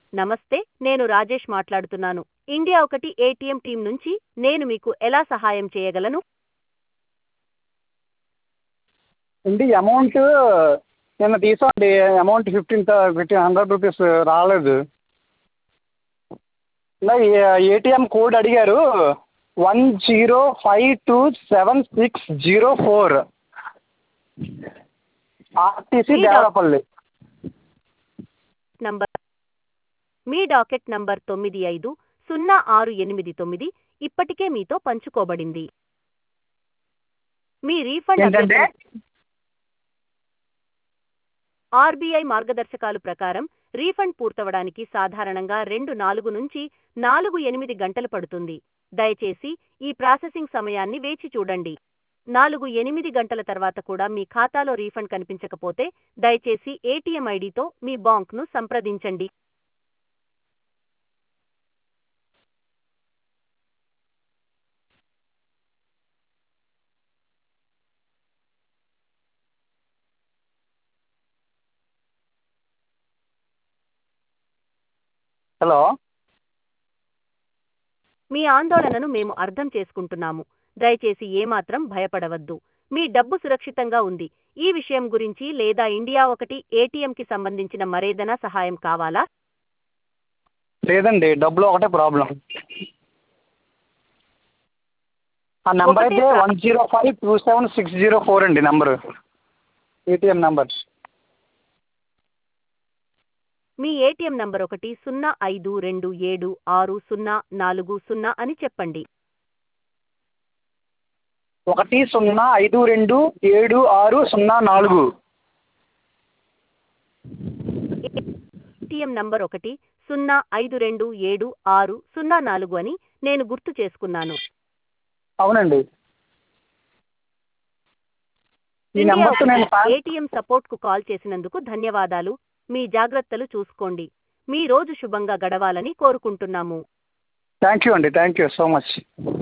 నమస్తే నేను రాజేష్ మాట్లాడుతున్నాను ఇండియా ఒకటి ఏటీఎం టీం నుంచి నేను మీకు ఎలా సహాయం చేయగలను అండి అమౌంట్ నిన్న తీసామండి amount fifteen fifteen hundred rupees రాలేదు ఇలా ఏటీఎం కోడ్ అడిగారు one zero five two seven six zero four RTC మీ డా- దేవరపల్లి నంబర్ మీ డాకెట్ నంబర్ తొమ్మిది ఐదు సున్నా ఆరు ఎనిమిది తొమ్మిది ఇప్పటికే మీతో పంచుకోబడింది మీ రీఫండ్ ఏంటంటే అభ్యర్థన ఆర్బీఐ మార్గదర్శకాలు ప్రకారం రీఫండ్ పూర్తవడానికి సాధారణంగా రెండు నాలుగు నుంచి నాలుగు ఎనిమిది గంటలు పడుతుంది దయచేసి ఈ ప్రాసెసింగ్ సమయాన్ని వేచి చూడండి నాలుగు ఎనిమిది గంటల తర్వాత కూడా మీ ఖాతాలో రీఫండ్ కనిపించకపోతే దయచేసి ఏటీఎం ఐడితో మీ బాంక్ను సంప్రదించండి హలో మీ ఆందోళనను మేము అర్థం చేసుకుంటున్నాము దయచేసి ఏమాత్రం భయపడవద్దు మీ డబ్బు సురక్షితంగా ఉంది ఈ విషయం గురించి లేదా ఇండియా ఒకటి ఏటీఎంకి సంబంధించిన మరేదైనా సహాయం కావాలా లేదండి డబ్బులు ఒకటే ప్రాబ్లం ఆ నెంబర్ ఒకటే అయితే ప్రా- one zero five two seven six zero four అండి నెంబరు ఏటీఎం నెంబర్ మీ ఏటీఎం నంబర్ ఒకటి సున్నా ఐదు రెండు ఏడు ఆరు సున్నా నాలుగు సున్నా అని చెప్పండి ఒకటి సున్నా ఐదు రెండు ఏడు ఆరు సున్నా నాలుగు ఏటీఎం నంబర్ ఒకటి సున్నా ఐదు రెండు ఏడు ఆరు సున్నా నాలుగు అని నేను గుర్తు చేసుకున్నాను అవునండి ఈ ఇండియా నెంబర్తో నేను ఒకటి ఏటీఎం సపోర్ట్కు కాల్ చేసినందుకు ధన్యవాదాలు మీ జాగ్రత్తలు చూసుకోండి మీ రోజు శుభంగా గడవాలని కోరుకుంటున్నాము థ్యాంక్ యూ అండి థ్యాంక్ యూ సో మచ్